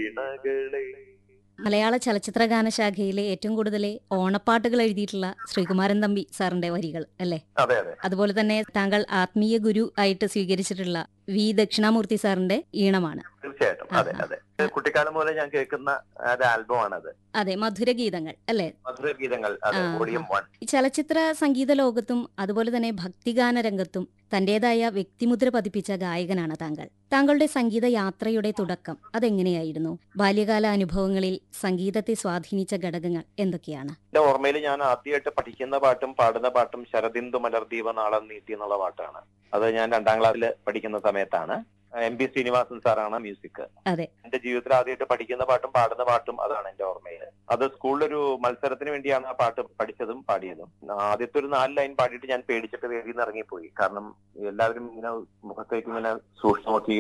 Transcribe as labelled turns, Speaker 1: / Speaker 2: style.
Speaker 1: വീണകളെ
Speaker 2: മലയാള ചലച്ചിത്ര ഗാനശാഖയിലെ ഏറ്റവും കൂടുതൽ ഓണപ്പാട്ടുകൾ എഴുതിയിട്ടുള്ള ശ്രീകുമാരൻ തമ്പി സാറിന്റെ വരികൾ അല്ലേ
Speaker 1: അതെ അതെ
Speaker 2: അതുപോലെ തന്നെ താങ്കൾ ആത്മീയ ഗുരു ആയിട്ട് സ്വീകരിച്ചിട്ടുള്ള വി ദക്ഷിണാമൂർത്തി സാറിന്റെ ഈണമാണ്
Speaker 1: തീർച്ചയായിട്ടും അതെ അതെ കുട്ടിക്കാലം മുതലേ ഞാൻ കേൾക്കുന്ന ഒരു ആൽബമാണ് അത്
Speaker 2: അതെ മധുരഗീതങ്ങൾ അല്ലേ
Speaker 1: മധുര ഗീതങ്ങൾ അതെ
Speaker 2: ആ.
Speaker 1: വോളിയം വൺ
Speaker 2: ഈ ചലച്ചിത്ര സംഗീത ലോകത്തും അതുപോലെ തന്നെ ഭക്തിഗാന രംഗത്തും തന്റേതായ വ്യക്തിമുദ്ര പതിപ്പിച്ച ഗായകനാണ് താങ്കൾ താങ്കളുടെ സംഗീത യാത്രയുടെ തുടക്കം അതെങ്ങനെയായിരുന്നു ബാല്യകാല അനുഭവങ്ങളിൽ സംഗീതത്തെ സ്വാധീനിച്ച ഘടകങ്ങൾ എന്തൊക്കെയാണ്
Speaker 1: എന്റെ ഓർമ്മയിൽ ഞാൻ ആദ്യമായിട്ട് പഠിക്കുന്ന പാട്ടും പാടുന്ന പാട്ടും ശരദിന്ദു മലർദീപ നാളം നീട്ടി എന്നുള്ള പാട്ടാണ് അത് ഞാൻ രണ്ടാം ക്ലാസ്സിൽ പഠിക്കുന്ന സമയത്താണ് എം പി ശ്രീനിവാസൻ സാറാണ് മ്യൂസിക്
Speaker 2: അതെ.
Speaker 1: എന്റെ ജീവിതത്തിൽ ആദ്യമായിട്ട് പഠിക്കുന്ന പാട്ടും പാടുന്ന പാട്ടും അതാണ് എന്റെ ഓർമ്മയിൽ അത് സ്കൂളിലൊരു മത്സരത്തിന് വേണ്ടിയാണ് ആ പാട്ട് പഠിച്ചതും പാടിയതും ആദ്യത്തെ ഒരു നാല് ലൈൻ പാടിയിട്ട് ഞാൻ പേടിച്ചിട്ട് വേദിയിൽ നിന്ന് ഇറങ്ങിപ്പോയി കാരണം എല്ലാവരും ഇങ്ങനെ മുഖത്തേക്ക് ഇങ്ങനെ സൂക്ഷ്മ നോക്കി